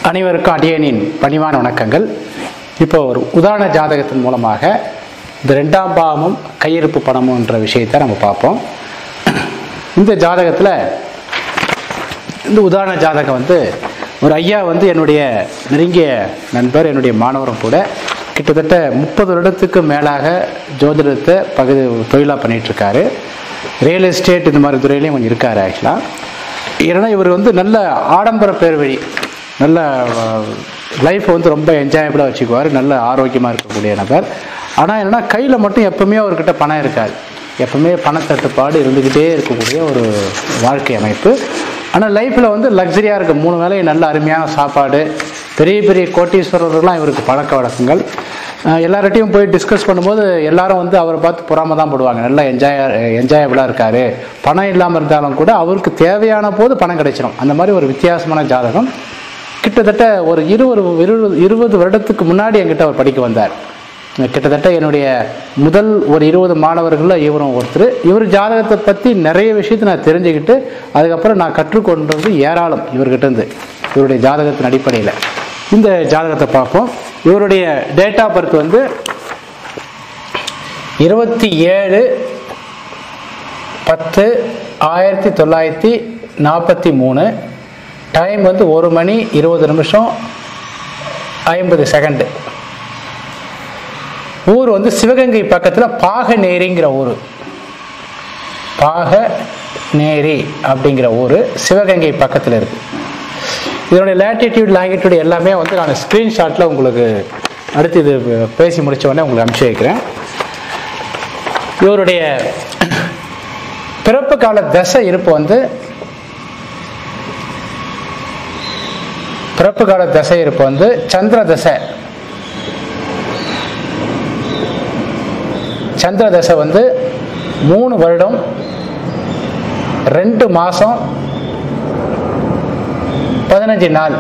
அனைவருக்கும் அடியனின் பணிவான வணக்கங்கள் இப்போ ஒரு உதாரண ஜாதகத்தின் மூலமாக இந்த ரெண்டாம் பாவமும் கையிருப்பு பணமும்ன்ற விஷயத்தை நம்ம பார்ப்போம் இந்த ஜாதகத்தில் இந்த உதாரண ஜாதகம் வந்து ஒரு ஐயா வந்து என்னுடைய நெருங்கிய நண்பர் என்னுடைய மாணவரும் கூட கிட்டத்தட்ட முப்பது வருடத்துக்கு மேலாக ஜோதிடத்தை பகுதி தொழிலாக பண்ணிகிட்ருக்காரு ரியல் எஸ்டேட் இந்த மாதிரி துறையிலையும் கொஞ்சம் இருக்கார் ஆக்சுவலாக ஏன்னா இவர் வந்து நல்ல ஆடம்பர பேர் வழி நல்ல லைஃப்பை வந்து ரொம்ப என்ஜாயபிளாக வச்சுக்குவார் நல்ல ஆரோக்கியமாக இருக்கக்கூடிய நபர் ஆனால் என்னென்னா கையில் மட்டும் எப்பவுமே அவர்கிட்ட பணம் இருக்காது எப்பவுமே பணத்தட்டுப்பாடு இருந்துக்கிட்டே இருக்கக்கூடிய ஒரு வாழ்க்கை அமைப்பு ஆனால் லைஃப்பில் வந்து லக்ஸரியாக இருக்க மூணு வேலையும் நல்ல அருமையான சாப்பாடு பெரிய பெரிய கோட்டீஸ்வரர்கள்லாம் இவருக்கு பழக்க வழக்கங்கள் அஹ் எல்லார்கிட்டையும் போய் டிஸ்கஸ் பண்ணும்போது எல்லாரும் வந்து அவரை பார்த்து பொறாம தான் போடுவாங்க நல்லா என்ஜாய் என்ஜாயபிளாக இருக்காரு பணம் இல்லாமல் இருந்தாலும் கூட அவருக்கு தேவையான போது பணம் கிடைச்சிடும் அந்த மாதிரி ஒரு வித்தியாசமான ஜாதகம் கிட்டத்தட்ட ஒரு இருபது இருபது இருபது வருடத்துக்கு முன்னாடி என்கிட்ட அவர் படிக்க வந்தார் கிட்டத்தட்ட என்னுடைய முதல் ஒரு இருபது மாணவர்களில் இவரும் ஒருத்தர் இவர் ஜாதகத்தை பற்றி நிறைய விஷயத்தை நான் தெரிஞ்சுக்கிட்டு அதுக்கப்புறம் நான் கற்றுக்கொண்டது ஏராளம் இவர்கிட்ட இருந்து இவருடைய ஜாதகத்தின் அடிப்படையில் இந்த ஜாதகத்தை பார்ப்போம் இவருடைய டேட் ஆஃப் பர்த் வந்து இருபத்தி ஏழு பத்து ஆயிரத்தி தொள்ளாயிரத்தி நாற்பத்தி மூணு டைம் வந்து ஒரு மணி இருபது நிமிஷம் ஐம்பது செகண்டு ஊர் வந்து சிவகங்கை பக்கத்தில் பாகநேரிங்கிற ஊர் பாகநேரி அப்படிங்கிற ஊர் சிவகங்கை பக்கத்தில் இருக்குது இதனுடைய லேட்டிடியூட் லாங்கிடியூட் எல்லாமே வந்து நான் ஸ்க்ரீன்ஷாட்டில் உங்களுக்கு அடுத்து இது பேசி முடிச்ச உடனே உங்களுக்கு அனுப்பிச்சி வைக்கிறேன் இவருடைய பிறப்பு கால தசை இருப்பு வந்து பிறப்பு கால தசை இருப்பு வந்து சந்திர தசை சந்திர தசை வந்து மூணு வருடம் ரெண்டு மாதம் பதினஞ்சு நாள்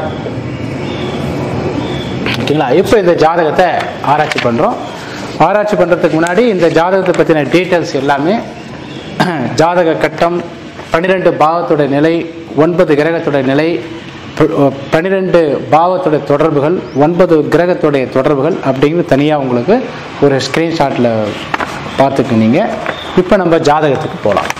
ஓகேங்களா இப்போ இந்த ஜாதகத்தை ஆராய்ச்சி பண்ணுறோம் ஆராய்ச்சி பண்ணுறதுக்கு முன்னாடி இந்த ஜாதகத்தை பற்றின டீட்டெயில்ஸ் எல்லாமே ஜாதக கட்டம் பன்னிரெண்டு பாவத்தோட நிலை ஒன்பது கிரகத்தோட நிலை பன்னிரெண்டு பாவத்தோட தொடர்புகள் ஒன்பது கிரகத்துடைய தொடர்புகள் அப்படின்னு தனியாக உங்களுக்கு ஒரு ஸ்க்ரீன்ஷாட்டில் பார்த்துக்குனீங்க இப்போ நம்ம ஜாதகத்துக்கு போகலாம்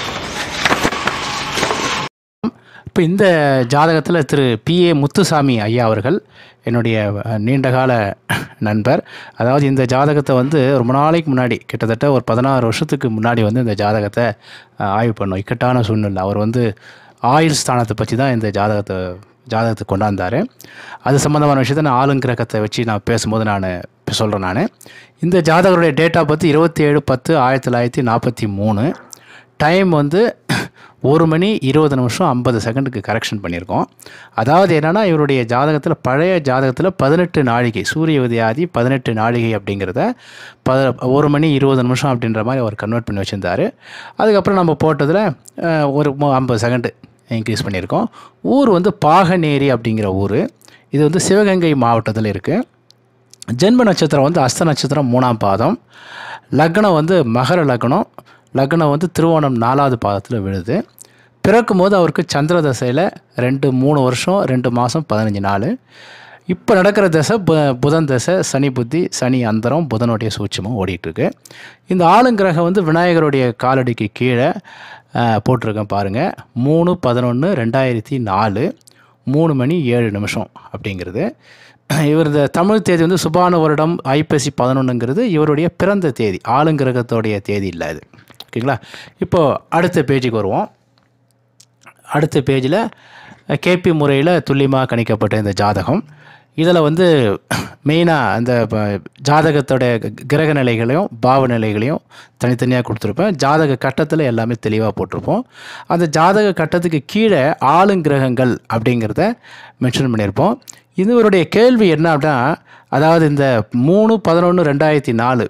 இப்போ இந்த ஜாதகத்தில் திரு பி ஏ முத்துசாமி ஐயா அவர்கள் என்னுடைய அஹ், நீண்டகால நண்பர் அதாவது இந்த ஜாதகத்தை வந்து ரொம்ப நாளைக்கு முன்னாடி கிட்டத்தட்ட ஒரு பதினாறு வருஷத்துக்கு முன்னாடி வந்து இந்த ஜாதகத்தை அஹ், ஆய்வு பண்ணோம் இக்கட்டான சூழ்நிலை அவர் வந்து ஆயுள் ஸ்தானத்தை பற்றி தான் இந்த ஜாதகத்தை ஜாதகத்தை கொண்டாந்தார் அது சம்மந்தமான விஷயத்தை நான் ஆளுங்கிரகத்தை வச்சு நான் பேசும்போது நான் சொல்கிறேன் நான் இந்த ஜாதகருடைய டேட்டா பற்றி இருபத்தி ஏழு பத்து ஆயிரத்தி தொள்ளாயிரத்தி நாற்பத்தி மூணு டைம் வந்து ஒரு மணி இருபது நிமிஷம் ஐம்பது செகண்டுக்கு கரெக்ஷன் பண்ணியிருக்கோம் அதாவது என்னென்னா இவருடைய ஜாதகத்தில் பழைய ஜாதகத்தில் பதினெட்டு நாழிகை சூரிய உதயாதி பதினெட்டு நாழிகை அப்படிங்கிறத ப ஒரு மணி இருபது நிமிஷம் அப்படின்ற மாதிரி அவர் கன்வெர்ட் பண்ணி வச்சுருந்தார் அதுக்கப்புறம் நம்ம போட்டதில் அஹ், ஒரு மு- ஐம்பது செகண்டு இன்க்ரீஸ் பண்ணியிருக்கோம் ஊர் வந்து பாகநேரி அப்படிங்கிற ஊர் இது வந்து சிவகங்கை மாவட்டத்தில் இருக்குது ஜென்ம நட்சத்திரம் வந்து அஸ்த நட்சத்திரம் மூணாம் பாதம் லக்னம் வந்து மகர லக்னம் லக்னம் வந்து திருவோணம் நாலாவது பாதத்தில் விழுது பிறக்கும் போது அவருக்கு சந்திர தசையில் ரெண்டு மூணு வருஷம் ரெண்டு மாதம் பதினஞ்சு நாள் இப்போ நடக்கிற தசை பு புதன் தசை சனி புத்தி சனி அந்தரம் புதனுடைய சூட்சமும் ஓடிட்டுருக்கு இந்த ஆளுங்கிரகம் வந்து விநாயகருடைய காலடிக்கு கீழே அஹ், போட்டிருக்கேன் பாருங்கள் மூணு பதினொன்று ரெண்டாயிரத்தி நாலு மூணு மணி ஏழு நிமிஷம் அப்படிங்கிறது இவர் இந்த தமிழ் தேதி வந்து சுபான வருடம் ஐப்பசி பதினொன்றுங்கிறது இவருடைய பிறந்த தேதி ஆளுங்கிரகத்தோடைய தேதி இல்லை இது ஓகேங்களா இப்போது அடுத்த பேஜுக்கு வருவோம் அடுத்த பேஜில் கேபி முறையில் துல்லியமாக கணிக்கப்பட்ட இந்த ஜாதகம் இதில் வந்து மெயினாக அந்த ப- ஜாதகத்தோட க- கிரக நிலைகளையும் பாவ நிலைகளையும் தனித்தனியாக கொடுத்துருப்பேன் ஜாதக கட்டத்தில் எல்லாமே தெளிவாக போட்டிருப்போம் அந்த ஜாதக கட்டத்துக்கு கீழே ஆளுங்கிரகங்கள் அப்படிங்கிறத மென்ஷன் பண்ணியிருப்போம் இதுவருடைய கேள்வி என்ன அப்படின்னா அதாவது இந்த மூணு பதினொன்று ரெண்டாயிரத்தி நாலு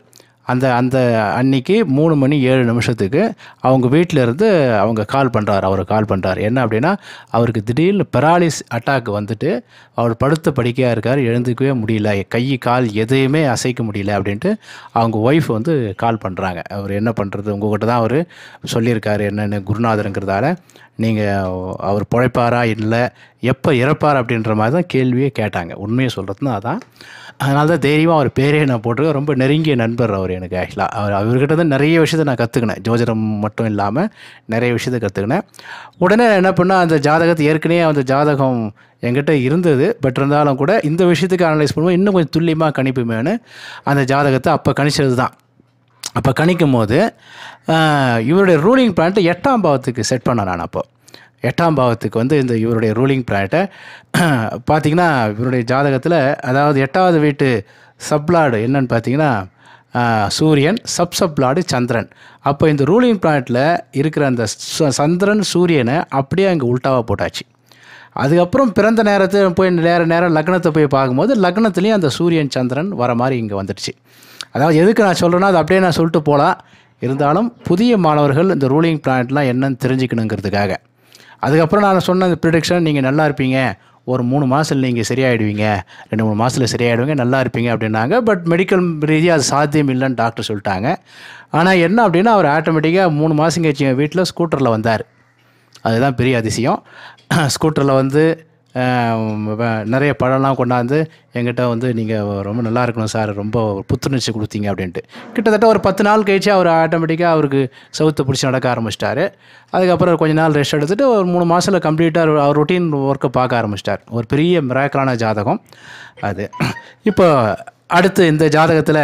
அந்த அந்த அன்னைக்கு மூணு மணி ஏழு நிமிஷத்துக்கு அவங்க வீட்டில் இருந்து அவங்க கால் பண்ணுறாரு அவர் கால் பண்ணுறாரு என்ன அப்படின்னா அவருக்கு திடீர்னு பெராலிஸ் அட்டாக் வந்துட்டு அவர் படுத்த படிக்கையாக இருக்கார் எழுந்துக்கவே முடியல கை கால் எதையுமே அசைக்க முடியல அப்படின்ட்டு அவங்க ஒய்ஃப் வந்து கால் பண்ணுறாங்க அவர் என்ன பண்ணுறது உங்ககிட்ட தான் அவர் சொல்லியிருக்காரு என்னென்னு குருநாதருங்கிறதால நீங்கள் அவர் பிழைப்பாரா இல்லை எப்போ இறப்பார் அப்படின்ற மாதிரி தான் கேள்வியே கேட்டாங்க உண்மையை சொல்கிறதுனா அதான் அதனால தான் தைரியமாக அவர் பேரே நான் போட்டிருக்கேன் ரொம்ப நெருங்கிய நண்பர் அவர் எனக்கு ஆக்சுவலாக அவர் அவர்கிட்ட தான் நிறைய விஷயத்தை நான் கற்றுக்கினேன் ஜோதிடம் மட்டும் இல்லாமல் நிறைய விஷயத்தை கற்றுக்கினேன் உடனே என்ன பண்ணால் அந்த ஜாதகத்தை ஏற்கனவே அந்த ஜாதகம் என்கிட்ட இருந்தது பட் இருந்தாலும் கூட இந்த விஷயத்துக்கு அனலைஸ் பண்ணுவோம் இன்னும் கொஞ்சம் துல்லியமாக கணிப்புமேனு அந்த ஜாதகத்தை அப்போ கணிச்சது தான் அப்போ கணிக்கும் போது ஆஹ், இவருடைய ரூலிங் பிளான்ட்டை எட்டாம் பாவத்துக்கு செட் பண்ணேன் நான் அப்போ எட்டாம் பாவத்துக்கு வந்து இந்த இவருடைய ரூலிங் பிளானட்டை பார்த்தீங்கன்னா இவருடைய ஜாதகத்தில் அதாவது எட்டாவது வீட்டு சப்லாடு என்னன்னு பார்த்தீங்கன்னா ஆஹ், சூரியன் சப் சப்லாடு சந்திரன் அப்போ இந்த ரூலிங் பிளானட்டில் இருக்கிற அந்த ச- சந்திரன் சூரியனை அப்படியே அங்கே உல்ட்டாவாக போட்டாச்சு அதுக்கப்புறம் பிறந்த நேரத்தை போய் நேர நேரம் லக்னத்தை போய் பார்க்கும்போது லக்னத்துலேயும் அந்த சூரியன் சந்திரன் வர மாதிரி இங்கே வந்துடுச்சு அதாவது எதுக்கு நான் சொல்கிறேன்னா அது அப்படியே நான் சொல்லிட்டு போகலாம் இருந்தாலும் புதிய மாணவர்கள் இந்த ரூலிங் பிளானட்லாம் என்னன்னு தெரிஞ்சுக்கணுங்கிறதுக்காக அதுக்கப்புறம் நான் சொன்ன அந்த ப்ரிடிக்ஷன் நீங்கள் நல்லா இருப்பீங்க ஒரு மூணு மாதத்தில் நீங்கள் சரியாயிடுவீங்க ரெண்டு மூணு மாதத்தில் சரியாயிடுவீங்க நல்லா இருப்பீங்க அப்படின்னாங்க பட் மெடிக்கல் ரீதியாக அது சாத்தியம் இல்லைன்னு டாக்டர் சொல்லிட்டாங்க ஆனால் என்ன அப்படின்னா அவர் ஆட்டோமேட்டிக்காக மூணு மாதம் கழிச்சு வீட்டில் ஸ்கூட்டரில் வந்தார் அதுதான் பெரிய அதிசயம் ஸ்கூட்டரில் வந்து ஆஹ், வ- நிறைய பழம்லாம் கொண்டாந்து என்கிட்ட வந்து நீங்கள் ரொம்ப நல்லா இருக்கணும் சார் ரொம்ப புத்துணர்ச்சி கொடுத்தீங்க அப்படின்ட்டு கிட்டத்தட்ட ஒரு பத்து நாள் கழிச்சு அவர் ஆட்டோமேட்டிக்காக அவருக்கு சவுத்தை பிடிச்சி நடக்க ஆரம்பிச்சிட்டாரு அதுக்கப்புறம் கொஞ்ச நாள் ரெஸ்ட் எடுத்துட்டு ஒரு மூணு மாதத்தில் கம்ப்ளீட்டாக அவர் ரொட்டீன் ஒர்க்கை பார்க்க ஆரம்பிச்சிட்டார் ஒரு பெரிய மிராக்கலான ஜாதகம் அது இப்போ அடுத்து இந்த ஜாதகத்தில்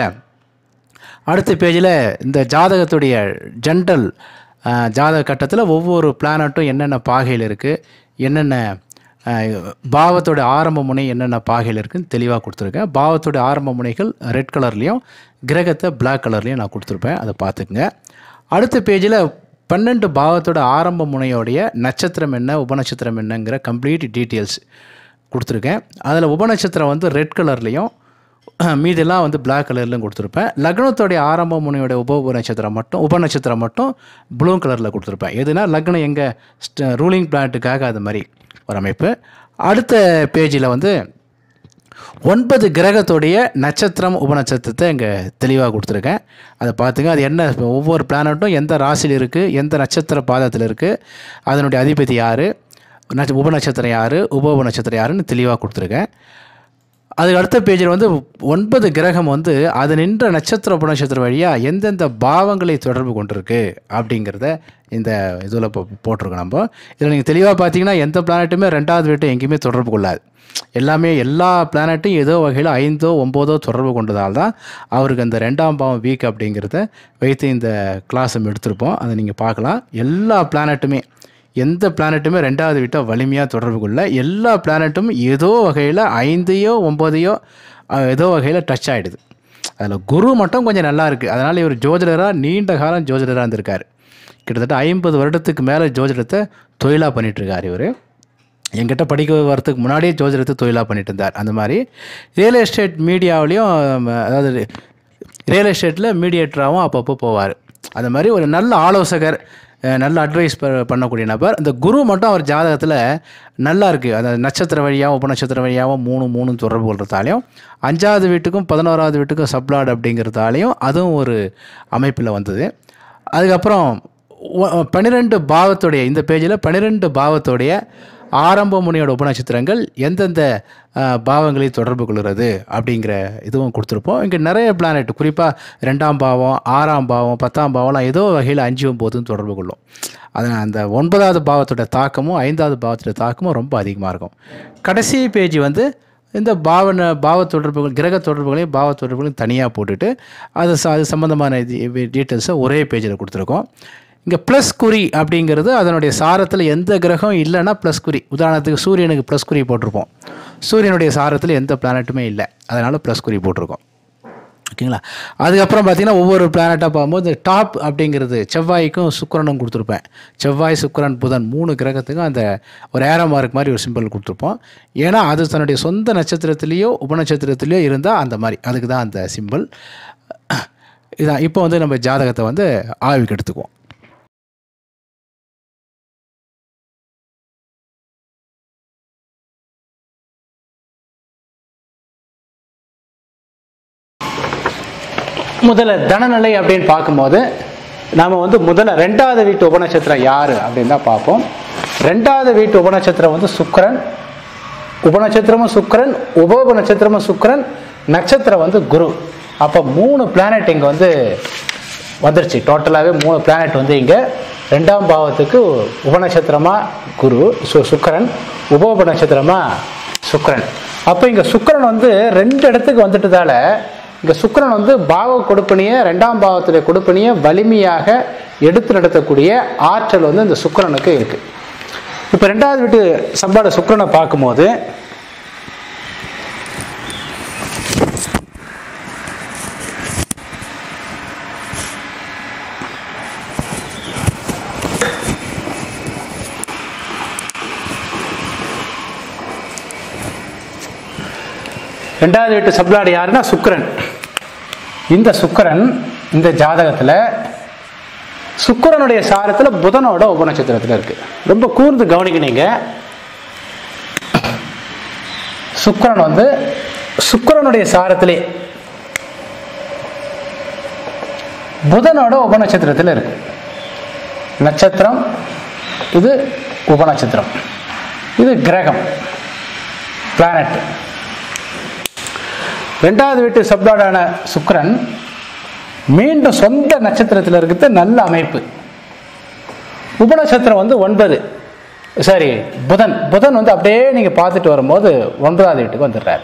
அடுத்த பேஜில் இந்த ஜாதகத்துடைய ஜென்ரல் ஜாதக கட்டத்தில் ஒவ்வொரு பிளானட்டும் என்னென்ன பாகையில் இருக்குது என்னென்ன அஹ், பாவத்தோட ஆரம்ப முனை என்னென்ன பாகையில் இருக்குன்னு தெளிவாக கொடுத்துருக்கேன் பாவத்தோட ஆரம்ப முனைகள் ரெட் கலர்லேயும் கிரகத்தை Black கலர்லேயும் நான் கொடுத்துருப்பேன் அதை பார்த்துக்குங்க அடுத்த பேஜில் பன்னெண்டு பாவத்தோட ஆரம்ப முனையோடைய நட்சத்திரம் என்ன உபநட்சத்திரம் என்னங்கிற கம்ப்ளீட் டீட்டெயில்ஸ் கொடுத்துருக்கேன் அதில் உபநட்சத்திரம் வந்து ரெட் கலர்லேயும் மீதெல்லாம் வந்து Black கலர்லையும் கொடுத்துருப்பேன் லக்னத்தோடைய ஆரம்ப முனையோட உப உப நட்சத்திரம் மட்டும் உப நட்சத்திரம் மட்டும் ப்ளூ கலரில் கொடுத்துருப்பேன் எதுனா லக்னம் எங்கள் ரூலிங் பிளானட்டுக்காக அது மாதிரி ஒரு அமைப்பு அடுத்த பேஜில் வந்து ஒன்பது கிரகத்துடைய நட்சத்திரம் உபநட்சத்திரத்தை இங்கே தெளிவாக கொடுத்துருக்கேன் அதை பார்த்துங்க அது என்ன இப்ப ஒவ்வொரு பிளானட்டும் எந்த ராசியில் இருக்குது எந்த நட்சத்திர பாதத்தில் இருக்குது அதனுடைய அதிபதி யார் நட்ச உபநட்சத்திரம் யார் உப உபநட்சத்திரம் யாருன்னு தெளிவாக கொடுத்துருக்கேன் அதுக்கு அடுத்த பேஜில் வந்து ஒன்பது கிரகம் வந்து அது நின்ற நட்சத்திர உபநட்சத்திரம் வழியாக எந்தெந்த பாவங்களை தொடர்பு கொண்டிருக்கு அப்படிங்கிறத இந்த இதில் இப்போ போட்டிருக்கோம் நம்ம இதில் நீங்கள் தெளிவாக பார்த்தீங்கன்னா எந்த பிளானட்டுமே ரெண்டாவது வீட்டை எங்கேயுமே தொடர்பு கொள்ளாது எல்லாமே எல்லா பிளானட்டும் ஏதோ வகையில் ஐந்தோ ஒம்போதோ தொடர்பு கொண்டதால் தான் அவருக்கு அந்த ரெண்டாம் பாவம் வீக் அப்படிங்கிறத வைத்து இந்த கிளாஸ் நம்ம எடுத்திருப்போம் அதை நீங்கள் பார்க்கலாம் எல்லா பிளானட்டுமே எந்த பிளானட்டுமே ரெண்டாவது வீட்டை வலிமையாக தொடர்பு கொள்ள எல்லா பிளானட்டும் ஏதோ வகையில் ஐந்தையோ ஒம்போதையோ அஹ், ஏதோ வகையில் டச் ஆகிடுது அதில் குரு மட்டும் கொஞ்சம் நல்லா இருக்குது அதனால் இவர் ஜோதிடராக நீண்ட காலம் ஜோதிடராக இருந்திருக்கார் கிட்டத்தட்ட ஐம்பது வருடத்துக்கு மேலே ஜோதிடத்தை தொழிலாக பண்ணிகிட்ருக்கார் இவர் என்கிட்ட படிக்க வரதுக்கு முன்னாடியே ஜோதிடத்தை தொழிலாக பண்ணிட்டு இருந்தார் அந்த மாதிரி ரியல் எஸ்டேட் மீடியாவிலையும் அதாவது ரியல் எஸ்டேட்டில் மீடியேட்டராகவும் அப்பப்போ போவார் அந்த மாதிரி ஒரு நல்ல ஆலோசகர் அஹ், நல்ல அட்வைஸ் பண்ணக்கூடிய நபர் இந்த குரு மட்டும் அவர் ஜாதகத்தில் நல்லா இருக்குது அந்த நட்சத்திர வழியாகவும் உபநட்சத்திர வழியாகவும் மூணு மூணு தொடர்பு கொள்றதாலையும் அஞ்சாவது வீட்டுக்கும் பதினோராவது வீட்டுக்கும் சப்ளாட் அப்படிங்கிறதாலையும் அதுவும் ஒரு அமைப்பில் வந்தது அதுக்கப்புறம் ஒ- பன்னிரெண்டு பாவத்துடைய இந்த பேஜில் பன்னிரெண்டு பாவத்துடைய ஆரம்ப முனையோட உபநட்சத்திரங்கள் எந்தெந்த அஹ், பாவங்களை தொடர்பு கொள்கிறது அப்படிங்கிற இதுவும் கொடுத்துருப்போம் இங்கே நிறைய பிளானட் குறிப்பாக ரெண்டாம் பாவம் ஆறாம் பாவம் பத்தாம் பாவம்லாம் ஏதோ வகையில் அஞ்சு ஒம்போதும் தொடர்பு கொள்ளும் அதனால் அந்த ஒன்பதாவது பாவத்தோட தாக்கமும் ஐந்தாவது பாவத்தோட தாக்கமும் ரொம்ப அதிகமாக இருக்கும் கடைசி பேஜ் வந்து இந்த பாவன பாவ தொடர்புகள் கிரக தொடர்புகளையும் பாவ தொடர்புகளையும் தனியாக போட்டுட்டு அது ச- அது சம்மந்தமான டீட்டெயில்ஸை ஒரே பேஜில் கொடுத்துருக்கோம் இங்கே ப்ளஸ் குறி அப்படிங்கிறது அதனுடைய சாரத்தில் எந்த கிரகம் இல்லைன்னா ப்ளஸ் குறி உதாரணத்துக்கு சூரியனுக்கு ப்ளஸ் குறி போட்டிருப்போம் சூரியனுடைய சாரத்தில் எந்த பிளானட்டுமே இல்லை அதனால் ப்ளஸ் குறி போட்டிருக்கோம் ஓகேங்களா அதுக்கப்புறம் பார்த்தீங்கன்னா ஒவ்வொரு பிளானட்டாக பார்க்கும்போது இந்த டாப் அப்படிங்கிறது செவ்வாய்க்கும் சுக்கிரனும் கொடுத்துருப்பேன் செவ்வாய் சுக்கிரன் புதன் மூணு கிரகத்துக்கும் அந்த ஒரு ஏரோ மார்க் மாதிரி ஒரு சிம்பிள் கொடுத்துருப்போம் ஏன்னா அது தன்னுடைய சொந்த நட்சத்திரத்திலேயோ உபநட்சத்திரத்திலேயோ இருந்தால் அந்த மாதிரி அதுக்கு தான் அந்த சிம்பிள் இதான் இப்போ வந்து நம்ம ஜாதகத்தை வந்து ஆய்வுக்கு எடுத்துக்குவோம் முதல்ல தனநிலை அப்படின்னு பார்க்கும்போது நாம் வந்து முதல்ல ரெண்டாவது வீட்டு உபநட்சத்திரம் யார் அப்படின்னு தான் பார்ப்போம் ரெண்டாவது வீட்டு உபநட்சத்திரம் வந்து சுக்கிரன் உபநட்சத்திரமும் சுக்கிரன் உபோப நட்சத்திரமும் சுக்கிரன் நட்சத்திரம் வந்து குரு அப்போ மூணு பிளானட் இங்கே வந்து வந்துருச்சு டோட்டலாகவே மூணு பிளானட் வந்து இங்கே ரெண்டாம் பாவத்துக்கு உபநட்சத்திரமாக குரு சு சுக்கரன் உபோப நட்சத்திரமாக சுக்கிரன் அப்போ இங்கே சுக்கிரன் வந்து ரெண்டு இடத்துக்கு வந்துட்டதால இங்கே சுக்கிரன் வந்து பாவ கொடுப்பனியை ரெண்டாம் பாவத்துடைய கொடுப்பனியை வலிமையாக எடுத்து நடத்தக்கூடிய ஆற்றல் வந்து இந்த சுக்கிரனுக்கு இருக்கு இப்போ ரெண்டாவது வீட்டு சம்பாட சுக்கிரனை பார்க்கும்போது ரெண்டாவது வீட்டு சப்ளாடு யாருன்னா சுக்கிரன் இந்த சுக்கிரன் இந்த ஜாதகத்தில் சுக்கிரனுடைய சாரத்தில் புதனோட உபநட்சத்திரத்தில் இருக்கு ரொம்ப கூர்ந்து கவனிக்கணீங்க சுக்கிரன் வந்து சுக்கிரனுடைய சாரத்திலே புதனோட உபநட்சத்திரத்தில் இருக்கு நட்சத்திரம் இது உபநட்சத்திரம் இது கிரகம் பிளானட் ரெண்டாவது வீட்டு சப்ளாடான சுக்கிரன் மீண்டும் சொந்த நட்சத்திரத்தில் இருக்கிறது நல்ல அமைப்பு உபநட்சத்திரம் வந்து ஒன்பது சரி புதன் புதன் வந்து அப்படியே நீங்க பார்த்துட்டு வரும்போது ஒன்பதாவது வீட்டுக்கு வந்துடுறாரு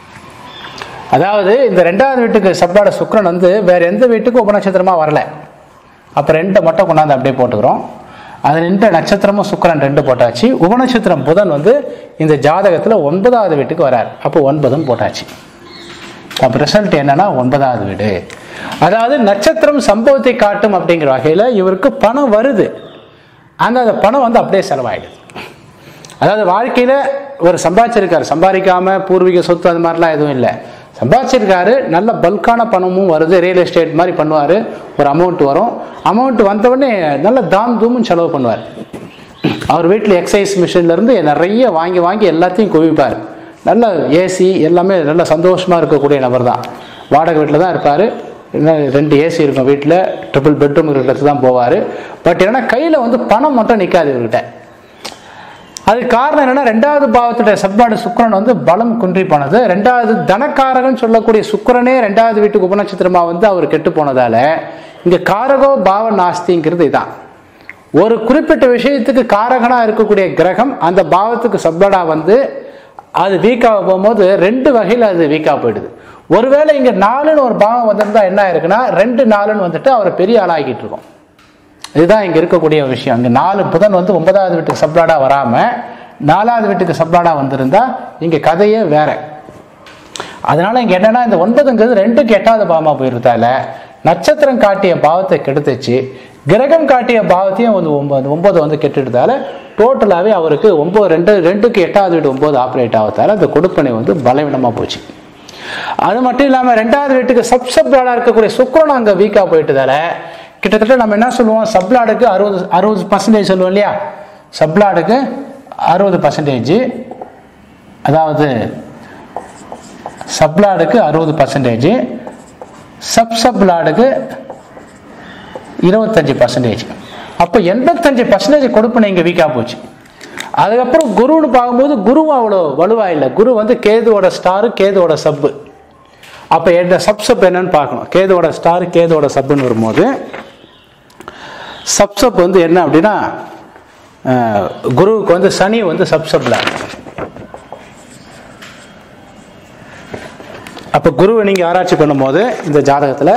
அதாவது இந்த ரெண்டாவது வீட்டுக்கு சப்ளாட சுக்கிரன் வந்து வேற எந்த வீட்டுக்கும் உபநட்சத்திரமா வரல அப்ப ரெண்டை மட்டும் கொண்டாந்து அப்படியே போட்டுக்கிறோம் அது நின்ற நட்சத்திரமும் சுக்கிரன் ரெண்டு போட்டாச்சு உபநட்சத்திரம் புதன் வந்து இந்த ஜாதகத்துல ஒன்பதாவது வீட்டுக்கு வரார் அப்போ ஒன்பதும் போட்டாச்சு அப்போ ரிசல்ட் என்னன்னா ஒன்பதாவது வீடு அதாவது நட்சத்திரம் சம்பவத்தை காட்டும் அப்படிங்கிற வகையில் இவருக்கு பணம் வருது அந்த அந்த பணம் வந்து அப்படியே செலவாயிடுது அதாவது வாழ்க்கையில் ஒரு சம்பாதிச்சிருக்காரு சம்பாதிக்காம பூர்வீக சொத்து அது மாதிரிலாம் எதுவும் இல்லை சம்பாதிச்சிருக்காரு நல்ல பல்கான பணமும் வருது ரியல் எஸ்டேட் மாதிரி பண்ணுவார் ஒரு அமௌண்ட் வரும் அமௌண்ட் வந்தவுடனே நல்ல தாம் தூமும் செலவு பண்ணுவார் அவர் வீட்டில் எக்ஸசைஸ் மிஷின்லேருந்து நிறைய வாங்கி வாங்கி எல்லாத்தையும் குவிப்பார் நல்ல ஏசி எல்லாமே நல்ல சந்தோஷமாக இருக்கக்கூடிய நபர் தான் வாடகை வீட்டில் தான் இருப்பார் ரெண்டு ஏசி இருக்கும் வீட்டில் ட்ரிபிள் பெட்ரூம் இருக்கிறது தான் போவார் பட் என்னன்னா கையில் வந்து பணம் மட்டும் நிற்காது இவர்கிட்ட அதுக்கு காரணம் என்னன்னா ரெண்டாவது பாவத்துடைய சப்பாடு சுக்கிரன் வந்து பலம் குன்றி போனது ரெண்டாவது தனக்காரகன் சொல்லக்கூடிய சுக்கிரனே ரெண்டாவது வீட்டுக்கு உபநட்சத்திரமா வந்து அவர் கெட்டு போனதால இங்க காரகோ பாவ நாஸ்திங்கிறது இதான் ஒரு குறிப்பிட்ட விஷயத்துக்கு காரகனா இருக்கக்கூடிய கிரகம் அந்த பாவத்துக்கு சப்ளடா வந்து அது வீக்காக போகும்போது ரெண்டு வகையில் அது வீக்காக போயிடுது ஒருவேளை இங்க நாலுன்னு ஒரு பாவம் வந்திருந்தா என்ன ஆயிருக்குன்னா ரெண்டு நாலுன்னு வந்துட்டு அவரை பெரிய ஆளாகிட்டு இருக்கோம் இதுதான் இங்க இருக்கக்கூடிய விஷயம் இங்க நாலு புதன் வந்து ஒன்பதாவது வீட்டுக்கு சப்ளாடா வராம நாலாவது வீட்டுக்கு சப்ளாடா வந்திருந்தா இங்க கதையே வேற அதனால இங்க என்னன்னா இந்த ஒன்பதுங்கிறது ரெண்டுக்கு எட்டாவது பாவமா போயிருந்தால நட்சத்திரம் காட்டிய பாவத்தை கெடுத்துச்சு கிரகம் காட்டிய பாவத்தையும் வந்து ஒன்பது ஒன்பது வந்து கெட்டுட்டதால டோட்டலாகவே அவருக்கு ஒன்பது ரெண்டு ரெண்டுக்கு எட்டாவது வீடு ஒன்பது ஆப்ரேட் ஆகிறதால அந்த கொடுப்பனை வந்து பலவீனமாக போச்சு அது மட்டும் இல்லாமல் ரெண்டாவது வீட்டுக்கு சப் சப்ளாடாக இருக்கக்கூடிய சுக்ரன் அங்கே வீக்காக போயிட்டதால கிட்டத்தட்ட நம்ம என்ன சொல்லுவோம் சப்ளாடுக்கு அறுபது அறுபது பர்சன்டேஜ் சொல்லுவோம் இல்லையா சப்ளாடுக்கு அறுபது பர்சன்டேஜ் அதாவது சப்ளாடுக்கு அறுபது பர்சன்டேஜ் சப் சப்ளாடுக்கு இருபத்தஞ்சு பர்சன்டேஜ் அப்போ எண்பத்தஞ்சு பர்சன்டேஜ் கொடுப்பனை இங்கே வீக்காக போச்சு அதுக்கப்புறம் குருன்னு பார்க்கும்போது குருவும் அவ்வளோ வலுவா இல்லை குரு வந்து கேதுவோட ஸ்டாரு கேதுவோட சப்பு அப்போ என்ன சப் சப் என்னன்னு பார்க்கணும் கேதுவோட ஸ்டார் கேதுவோட சப்புன்னு வரும்போது சப் சப் வந்து என்ன அப்படின்னா அஹ், குருவுக்கு வந்து சனி வந்து சப் சப்ல அப்போ குருவை நீங்கள் ஆராய்ச்சி பண்ணும்போது இந்த ஜாதகத்தில்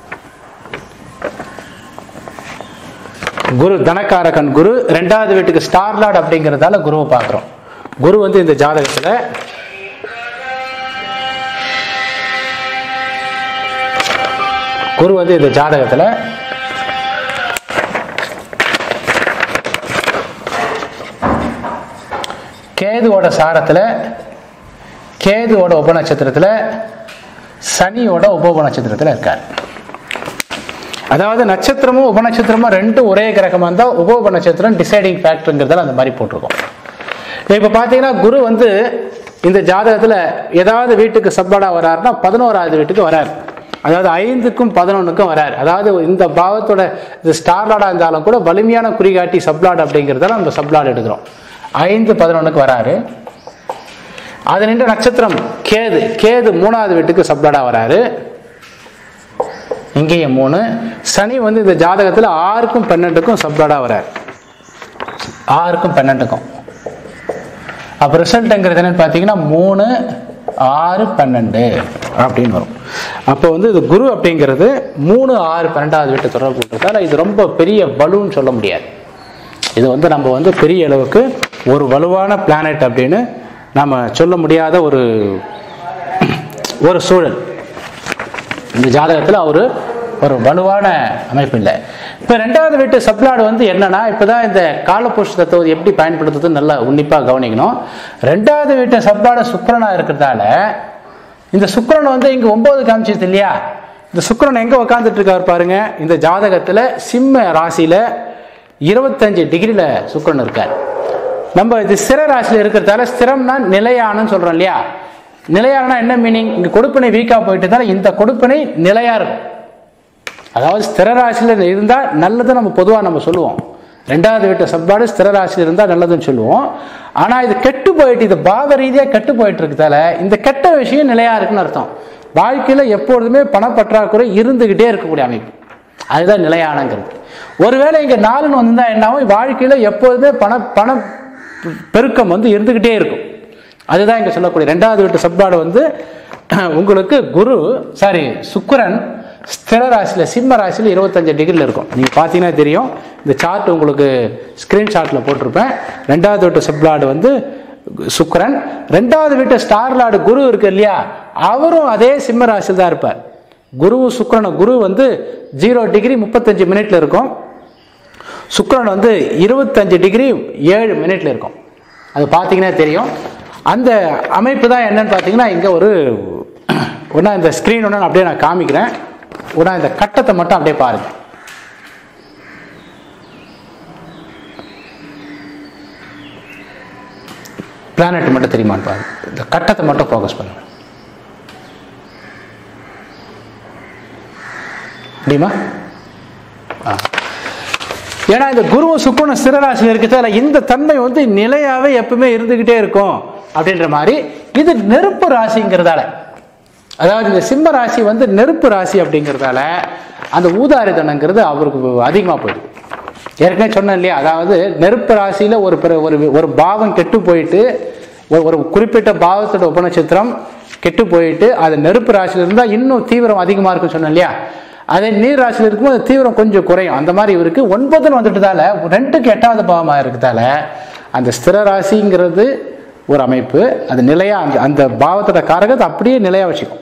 குரு தனக்காரகன் குரு ரெண்டாவது வீட்டுக்கு ஸ்டார்லாட் அப்படிங்கிறதால குருவை பார்க்குறோம் குரு வந்து இந்த ஜாதகத்தில் குரு வந்து இந்த ஜாதகத்தில் கேதுவோட சாரத்தில் கேதுவோட உபநட்சத்திரத்தில் சனியோட உப நட்சத்திரத்தில் இருக்கார் அதாவது நட்சத்திரமும் உபநட்சத்திரமும் ரெண்டும் ஒரே கிரகமாக இருந்தால் உப உபநட்சத்திரம் டிசைடிங் ஃபேக்டருங்கிறதால அந்த மாதிரி போட்டிருக்கோம் இப்போ பார்த்தீங்கன்னா குரு வந்து இந்த ஜாதகத்தில் ஏதாவது வீட்டுக்கு சப்பாடா வராருன்னா பதினோராவது வீட்டுக்கு வராரு அதாவது ஐந்துக்கும் பதினொன்றுக்கும் வராரு அதாவது இந்த பாவத்தோட இது ஸ்டார்லாடா இருந்தாலும் கூட வலிமையான குறிகாட்டி சப்லாட் அப்படிங்கிறதால நம்ம சப்லாட் எடுக்கிறோம் ஐந்து பதினொன்றுக்கு வராரு அது நின்ற நட்சத்திரம் கேது கேது மூணாவது வீட்டுக்கு சப்லாடா வராரு இங்கேயும் மூணு சனி வந்து இந்த ஜாதகத்தில் ஆறுக்கும் பன்னெண்டுக்கும் சப்லாடா வராரு ஆறுக்கும் பன்னெண்டுக்கும் அப்போ ரிசல்ட்டுங்கிறது என்னன்னு பார்த்தீங்கன்னா மூணு ஆறு பன்னெண்டு அப்படின்னு வரும் அப்போ வந்து இது குரு அப்படிங்கிறது மூணு ஆறு பன்னெண்டாவது வீட்டு தொடர்பு கொண்டிருக்கால இது ரொம்ப பெரிய பலூன்னு சொல்ல முடியாது இது வந்து நம்ம வந்து பெரிய அளவுக்கு ஒரு வலுவான பிளானட் அப்படின்னு நம்ம சொல்ல முடியாத ஒரு ஒரு சூழல் இந்த ஜாதகத்தில் அவர் ஒரு வலுவான அமைப்பு இல்லை இப்போ ரெண்டாவது வீட்டு சப்ளாடு வந்து என்னன்னா இப்போதான் இந்த காலபுருஷ தத்துவம் எப்படி பயன்படுத்துறது நல்லா உன்னிப்பாக கவனிக்கணும் ரெண்டாவது வீட்டு சப்ளாடு சுக்கிரனா இருக்கிறதால இந்த சுக்கிரன் வந்து இங்கே ஒன்பது காமிச்சது இல்லையா இந்த சுக்கிரன் எங்கே உட்காந்துட்டு இருக்காரு பாருங்க இந்த ஜாதகத்தில் சிம்ம ராசியில் இருபத்தஞ்சு டிகிரியில் சுக்கிரன் இருக்கார் நம்ம இது ஸ்திர ராசியில் இருக்கிறதால ஸ்திரம்னா நிலையானன்னு சொல்கிறோம் இல்லையா நிலையானா என்ன மீனிங் இங்கே கொடுப்பினை வீக்காக போயிட்டு இருந்தாலும் இந்த கொடுப்பினை நிலையாக இருக்கும் அதாவது ஸ்திர ராசியில் இருந்தால் நல்லது நம்ம பொதுவாக நம்ம சொல்லுவோம் ரெண்டாவது வீட்டு சப்பாடு ஸ்திர ராசியில் இருந்தால் நல்லதுன்னு சொல்லுவோம் ஆனால் இது கெட்டு போயிட்டு இது பாவ ரீதியாக கெட்டு போயிட்டு இருக்கிறதால இந்த கெட்ட விஷயம் நிலையாக இருக்குன்னு அர்த்தம் வாழ்க்கையில் எப்பொழுதுமே பணப்பற்றாக்குறை இருந்துக்கிட்டே இருக்கக்கூடிய அமைப்பு அதுதான் நிலையானங்கிறது ஒருவேளை இங்கே நாலுன்னு வந்திருந்தா என்ன ஆகும் வாழ்க்கையில் எப்பொழுதுமே பண பண பெருக்கம் வந்து இருந்துக்கிட்டே இருக்கும் அதுதான் இங்கே சொல்லக்கூடிய ரெண்டாவது வீட்டு சப்பாடு வந்து உங்களுக்கு குரு சாரி சுக்கிரன் ஸ்திர ராசியில் சிம்ம ராசியில் இருபத்தஞ்சு டிகிரியில் இருக்கும் நீங்கள் பார்த்தீங்கன்னா தெரியும் இந்த சார்ட் உங்களுக்கு ஸ்க்ரீன்ஷாட்டில் போட்டிருப்பேன் ரெண்டாவது வீட்டு சப்லாடு வந்து சுக்கிரன் ரெண்டாவது வீட்டு ஸ்டார் லார்டு குரு இருக்கு இல்லையா அவரும் அதே சிம்ம ராசியில் தான் இருப்பார் குரு சுக்கிரன் குரு வந்து ஜீரோ டிகிரி முப்பத்தஞ்சு மினிட்ல இருக்கும் சுக்கிரன் வந்து இருபத்தஞ்சு டிகிரி ஏழு மினிட்ல இருக்கும் அது பார்த்தீங்கன்னா தெரியும் அந்த அமைப்பு தான் என்னன்னு பார்த்தீங்கன்னா இங்கே ஒரு ஒன்றா இந்த ஸ்க்ரீன் ஒன்று அப்படியே நான் காமிக்கிறேன் ஒன்றா இந்த கட்டத்தை மட்டும் அப்படியே பாருங்க பிளானட் மட்டும் தெரியுமான்னு பாருங்க இந்த கட்டத்தை மட்டும் ஃபோக்கஸ் பண்ணுங்க முடியுமா ஆ ஏன்னா இந்த குருவும் சுக்குன சிறராசியில் இருக்கிறதால இந்த தன்மை வந்து நிலையாவே எப்பவுமே இருந்துகிட்டே இருக்கும் அப்படின்ற மாதிரி இது நெருப்பு ராசிங்கிறதால அதாவது இந்த சிம்ம ராசி வந்து நெருப்பு ராசி அப்படிங்கிறதால அந்த ஊதாரிதனங்கிறது அவருக்கு அதிகமாக போயிடுது ஏற்கனவே சொன்னேன் இல்லையா அதாவது நெருப்பு ராசியில் ஒரு பிற- ஒரு ஒரு பாவம் கெட்டு போயிட்டு ஒரு- ஒரு குறிப்பிட்ட பாவத்தோட உபநட்சத்திரம் கெட்டு போயிட்டு அது நெருப்பு ராசியில் இருந்தால் இன்னும் தீவிரம் அதிகமாக இருக்குன்னு சொன்னேன் இல்லையா அதே நீர் ராசியில் இருக்கும்போது தீவிரம் கொஞ்சம் குறையும் அந்த மாதிரி இவருக்கு ஒன்பதுன்னு வந்துட்டதால ரெண்டுக்கு எட்டாவது பாவமாக இருக்கிறதால அந்த ஸ்திர ராசிங்கிறது ஒரு அமைப்பு அது நிலையா அந்த அந்த பாவத்தோட காரகத்தை அப்படியே நிலையா வச்சுக்கும்